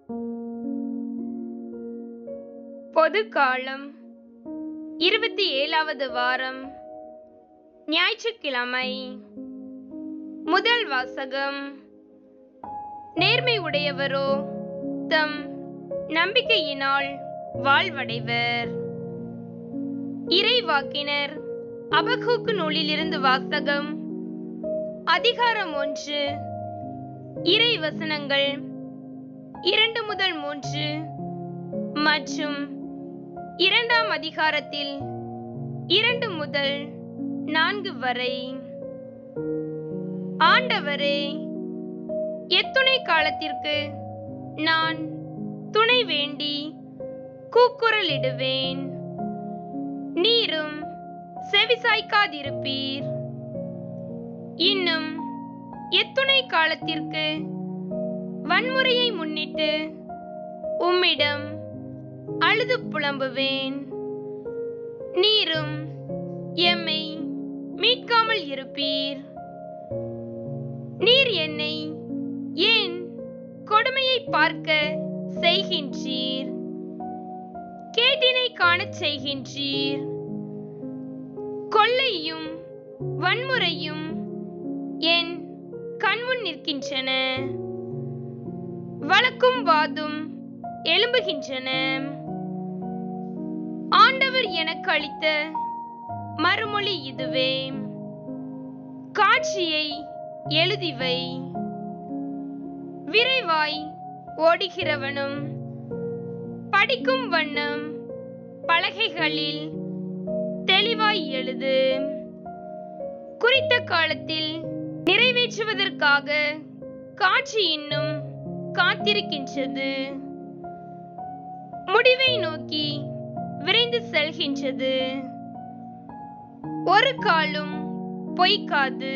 பொது காலம் இருபத்தி ஏழாவது வாரம் ஞாயிற்றுக்கிழமை முதல் வாசகம் நேர்மை உடையவரோ தம் நம்பிக்கையினால் வாழ்வடைவர் இறைவாக்கினர் அபகூக்கு நூலிலிருந்து வாசகம் அதிகாரம் ஒன்று இறை வசனங்கள் இரண்டு முதல் மூன்று மற்றும் இரண்டாம் அதிகாரத்தில் இரண்டு முதல் நான்கு வரை ஆண்டவரே எத்துணை காலத்திற்கு நான் துணை வேண்டி கூக்குரலிடுவேன் நீரும் செவிசாய்க்காதிருப்பீர் இன்னும் எத்துணை காலத்திற்கு வன்முறையை முன்னிட்டு உம்மிடம் அழுது புலம்புவேன் நீரும் எம்மை மீட்காமல் இருப்பீர் நீர் என்னை ஏன் கொடுமையை பார்க்க செய்கின்றீர் கேட்டினை காணச் செய்கின்றீர் கொள்ளையும் வன்முறையும் என் கண்முன் நிற்கின்றன வழக்கும் வாதும் எழும்புகின்றன ஆண்டவர் எனக்கு அளித்த மறுமொழி இதுவே காட்சியை எழுதிவை விரைவாய் ஓடுகிறவனும் படிக்கும் வண்ணம் பலகைகளில் தெளிவாய் எழுது குறித்த காலத்தில் நிறைவேற்றுவதற்காக காட்சி இன்னும் காத்திருக்கின்றது முடிவை நோக்கி விரைந்து செல்கின்றது ஒரு காலும் பொய்க்காது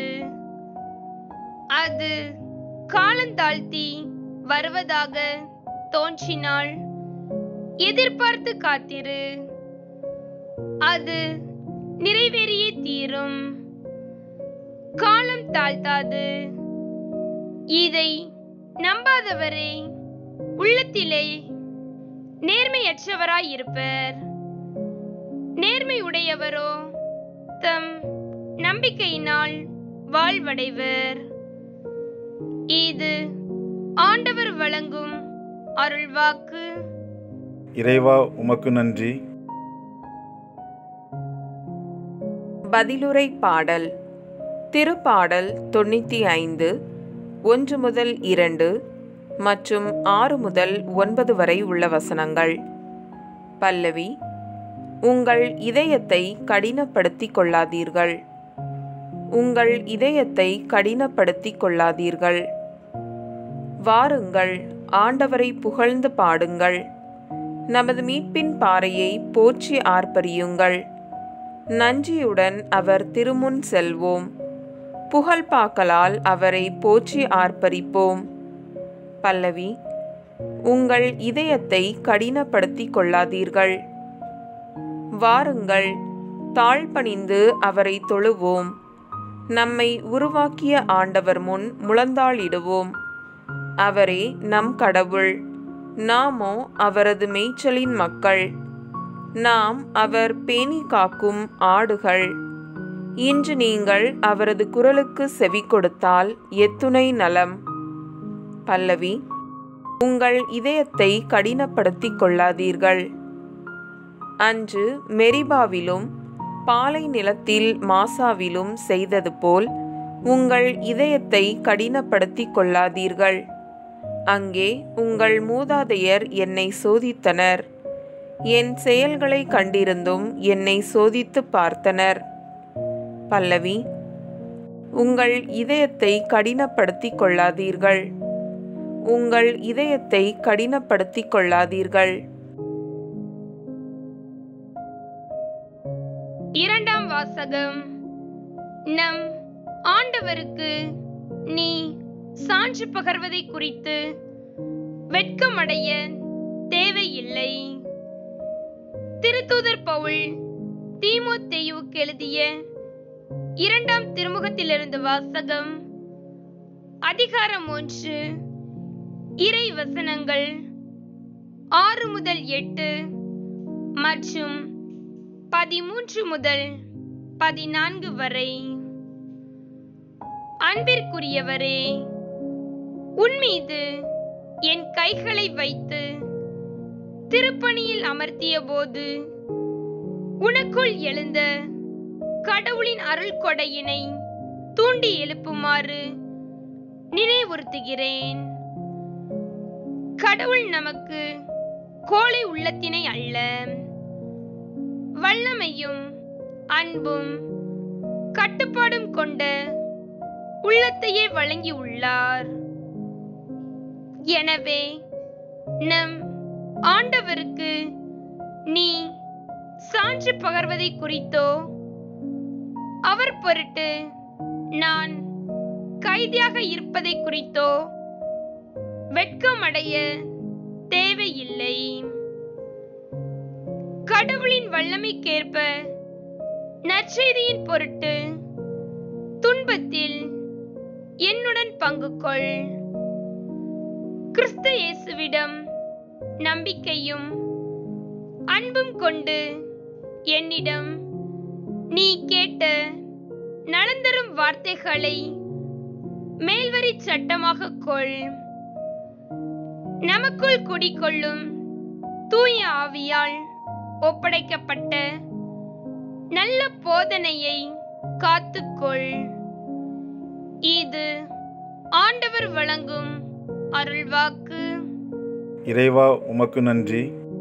அது காலந்தாழ்த்தி வருவதாக தோன்றினால் எதிர்பார்த்து காத்திரு அது நிறைவேறியே தீரும் காலம் தாழ்த்தாது இதை நம்பாதவரே உள்ளத்திலே நேர்மையற்றவராய் இருப்பர் நேர்மை உடையவரோ தம் நம்பிக்கையினால் வாழ்வடைவர் இது ஆண்டவர் வழங்கும் அருள்வாக்கு இறைவா உமக்கு நன்றி பதிலுரை பாடல் திருப்பாடல் தொண்ணூற்றி ஐந்து ஒன்று முதல் இரண்டு மற்றும் ஆறு முதல் ஒன்பது வரை உள்ள வசனங்கள் பல்லவி உங்கள் இதயத்தை கடினப்படுத்திக் கொள்ளாதீர்கள் உங்கள் இதயத்தை கடினப்படுத்திக் கொள்ளாதீர்கள் வாருங்கள் ஆண்டவரை புகழ்ந்து பாடுங்கள் நமது மீட்பின் பாறையை போற்றி ஆர்ப்பரியுங்கள் நன்றியுடன் அவர் திருமுன் செல்வோம் புகழ்பாக்களால் அவரை போற்றி ஆர்ப்பரிப்போம் பல்லவி உங்கள் இதயத்தை கடினப்படுத்திக் கொள்ளாதீர்கள் வாருங்கள் தாழ்பணிந்து அவரை தொழுவோம் நம்மை உருவாக்கிய ஆண்டவர் முன் முழந்தாளிடுவோம் அவரே நம் கடவுள் நாமோ அவரது மேய்ச்சலின் மக்கள் நாம் அவர் பேணி காக்கும் ஆடுகள் இன்று நீங்கள் அவரது குரலுக்கு செவி கொடுத்தால் எத்துணை நலம் பல்லவி உங்கள் இதயத்தை கடினப்படுத்திக் கொள்ளாதீர்கள் அன்று மெரிபாவிலும் பாலை நிலத்தில் மாசாவிலும் செய்தது போல் உங்கள் இதயத்தை கடினப்படுத்திக் கொள்ளாதீர்கள் அங்கே உங்கள் மூதாதையர் என்னை சோதித்தனர் என் செயல்களை கண்டிருந்தும் என்னை சோதித்து பார்த்தனர் பல்லவி உங்கள் இதயத்தை கடினப்படுத்திக் கொள்ளாதீர்கள் உங்கள் இதயத்தை கடினப்படுத்திக் கொள்ளாதீர்கள் இரண்டாம் வாசகம் நம் ஆண்டவருக்கு நீ சான்று பகர்வதை குறித்து வெட்கமடைய தேவையில்லை திருத்தூதர் பவுல் தீமோத்தேயுவுக்கு எழுதிய இரண்டாம் திருமுகத்திலிருந்து வாசகம் அதிகாரம் ஒன்று இறை வசனங்கள் ஆறு முதல் எட்டு மற்றும் பதிமூன்று முதல் பதினான்கு வரை அன்பிற்குரியவரே உன்மீது என் கைகளை வைத்து திருப்பணியில் அமர்த்திய போது உனக்குள் எழுந்த கடவுளின் அருள் கொடையினை தூண்டி எழுப்புமாறு நினைவுறுத்துகிறேன் கடவுள் நமக்கு கோழை உள்ளத்தினை அல்ல வல்லமையும் அன்பும் கட்டுப்பாடும் கொண்ட உள்ளத்தையே வழங்கி உள்ளார் எனவே நம் ஆண்டவருக்கு நீ சான்று பகர்வதை குறித்தோ அவர் பொருட்டு நான் கைதியாக இருப்பதை குறித்தோ வெட்கமடைய தேவையில்லை கடவுளின் வல்லமைக்கேற்ப நற்செய்தியின் பொருட்டு துன்பத்தில் என்னுடன் பங்கு கொள் கிறிஸ்து இயேசுவிடம் நம்பிக்கையும் அன்பும் கொண்டு என்னிடம் நீ கேட்ட நலந்தரும் வார்த்தைகளை மேல்வரி சட்டமாக கொள் நமக்குள் குடிக்கொள்ளும் தூய ஆவியால் ஒப்படைக்கப்பட்ட நல்ல போதனையை காத்துக்கொள் இது ஆண்டவர் வழங்கும் அருள்வாக்கு இறைவா உமக்கு நன்றி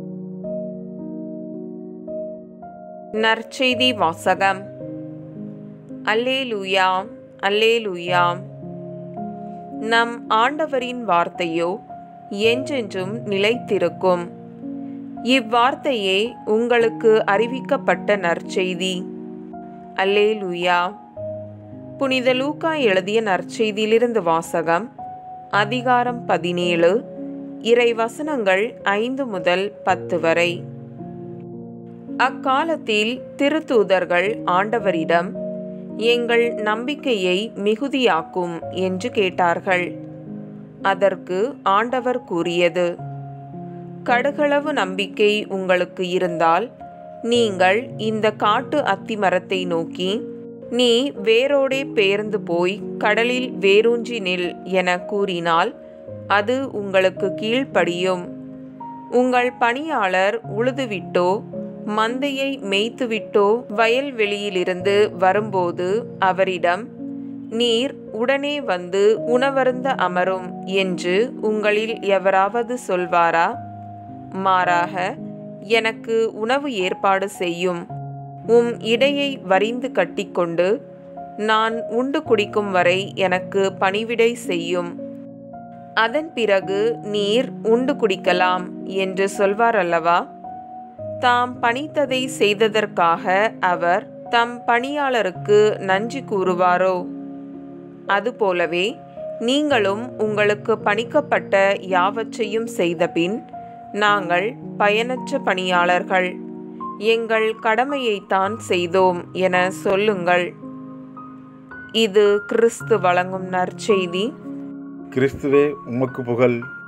நற்செய்தி வாசகம் அல்லேலூயா அல்லேலூயா நம் ஆண்டவரின் வார்த்தையோ என்றென்றும் நிலைத்திருக்கும் இவ்வார்த்தையே உங்களுக்கு அறிவிக்கப்பட்ட நற்செய்தி அல்லேலூயா புனித லூக்கா எழுதிய நற்செய்தியிலிருந்து வாசகம் அதிகாரம் பதினேழு இறை வசனங்கள் ஐந்து முதல் பத்து வரை அக்காலத்தில் திருத்தூதர்கள் ஆண்டவரிடம் எங்கள் நம்பிக்கையை மிகுதியாக்கும் என்று கேட்டார்கள் அதற்கு ஆண்டவர் கூறியது கடுகளவு நம்பிக்கை உங்களுக்கு இருந்தால் நீங்கள் இந்த காட்டு அத்திமரத்தை நோக்கி நீ வேரோடே பெயர்ந்து போய் கடலில் வேரூன்றி நில் என கூறினால் அது உங்களுக்கு கீழ்ப்படியும் உங்கள் பணியாளர் உழுதுவிட்டோ மந்தையை மேய்த்துவிட்டோ வயல்வெளியிலிருந்து வரும்போது அவரிடம் நீர் உடனே வந்து உணவருந்த அமரும் என்று உங்களில் எவராவது சொல்வாரா மாறாக எனக்கு உணவு ஏற்பாடு செய்யும் உம் இடையை வரிந்து கட்டிக்கொண்டு நான் உண்டு குடிக்கும் வரை எனக்கு பணிவிடை செய்யும் அதன் பிறகு நீர் உண்டு குடிக்கலாம் என்று சொல்வார் அல்லவா தாம் பணித்ததை செய்ததற்காக அவர் தம் பணியாளருக்கு நன்றி கூறுவாரோ அதுபோலவே நீங்களும் உங்களுக்கு பணிக்கப்பட்ட யாவற்றையும் செய்தபின் நாங்கள் பயனற்ற பணியாளர்கள் எங்கள் கடமையைத்தான் செய்தோம் என சொல்லுங்கள் இது கிறிஸ்து வழங்கும் நற்செய்தி கிறிஸ்துவே உமக்கு புகழ்